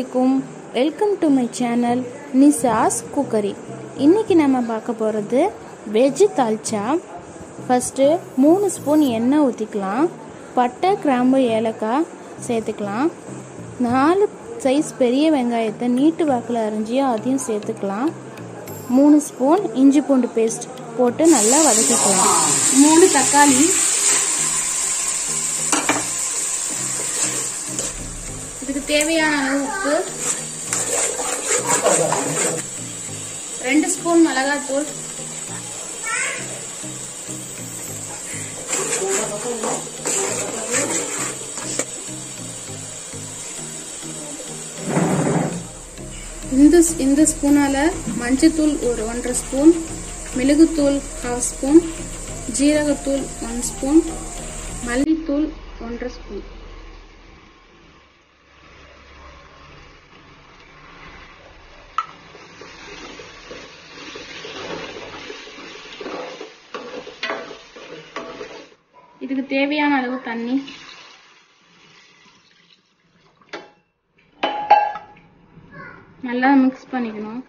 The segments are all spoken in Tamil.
அலைக்கும் welcome to my channel Nisa's cookery இன்னைக்கு நம்ம பார்க்க போகிறது வெஜ் தால்ச்சா ஃபஸ்ட்டு மூணு ஸ்பூன் எண்ணெய் ஊற்றிக்கலாம் பட்டை கிராம்பு ஏலக்காய் சேர்த்துக்கலாம் நாலு சைஸ் பெரிய வெங்காயத்தை நீட்டு வாக்கில் அரிஞ்சு அதையும் சேர்த்துக்கலாம் மூணு ஸ்பூன் இஞ்சி பூண்டு பேஸ்ட் போட்டு நல்லா வதக்கிக்கலாம் மூணு தக்காளி இதுக்கு தேவையான அளவு உப்பு ரெண்டு ஸ்பூன் மிளகாத்தூள் இந்த இந்த ஸ்பூனால மஞ்சத்தூள் ஒரு ஒன்றரை ஸ்பூன் மிளகுத்தூள் ஹாஃப் ஸ்பூன் ஜீரகத்தூள் ஒன் ஸ்பூன் மல்லித்தூள் ஒன்றரை ஸ்பூன் இதுக்கு தேவையான அளவு தண்ணி நல்லா மிக்ஸ் பண்ணிக்கணும்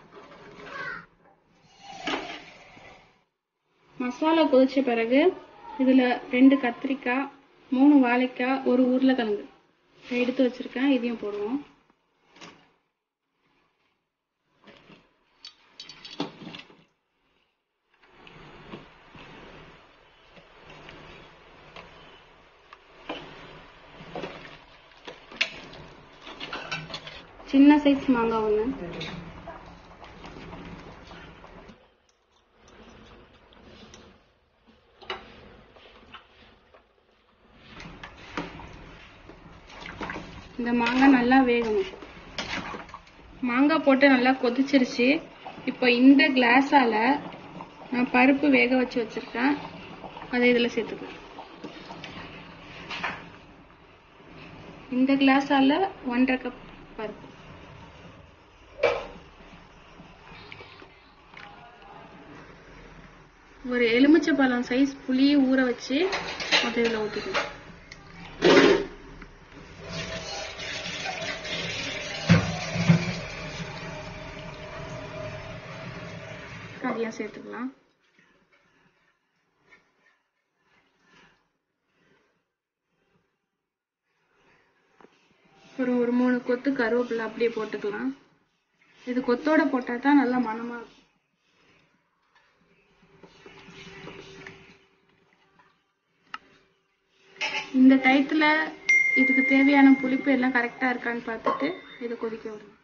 மசாலா கொதிச்ச பிறகு இதில் ரெண்டு கத்திரிக்காய் மூணு வாழைக்காய் ஒரு உருளைக்கிழங்கு எடுத்து வச்சிருக்கேன் இதையும் போடுவோம் சின்ன சைஸ் மாங்காய் ஒன்று இந்த மாங்காய் நல்லா வேகணும் மாங்காய் போட்டு நல்லா கொதிச்சிருச்சு இப்போ இந்த கிளாஸால நான் பருப்பு வேக வச்சு வச்சிருக்கேன் அதை இதில் சேர்த்துக்கலாம் இந்த கிளாஸால ஒன்றரை கப் பருப்பு ஒரு எலுமிச்சை பழம் சைஸ் புளியை ஊற வச்சு அதை இதில் ஊற்றிக்கணும் அதையும் சேர்த்துக்கலாம் ஒரு ஒரு மூணு கொத்து கருவேப்பிலை அப்படியே போட்டுக்கலாம் இது கொத்தோட போட்டால் தான் நல்லா மணமா இருக்கும் இந்த டயத்தில் இதுக்கு தேவையான புளிப்பு எல்லாம் கரெக்டாக இருக்கான்னு பார்த்துட்டு இதை கொதிக்க விடணும்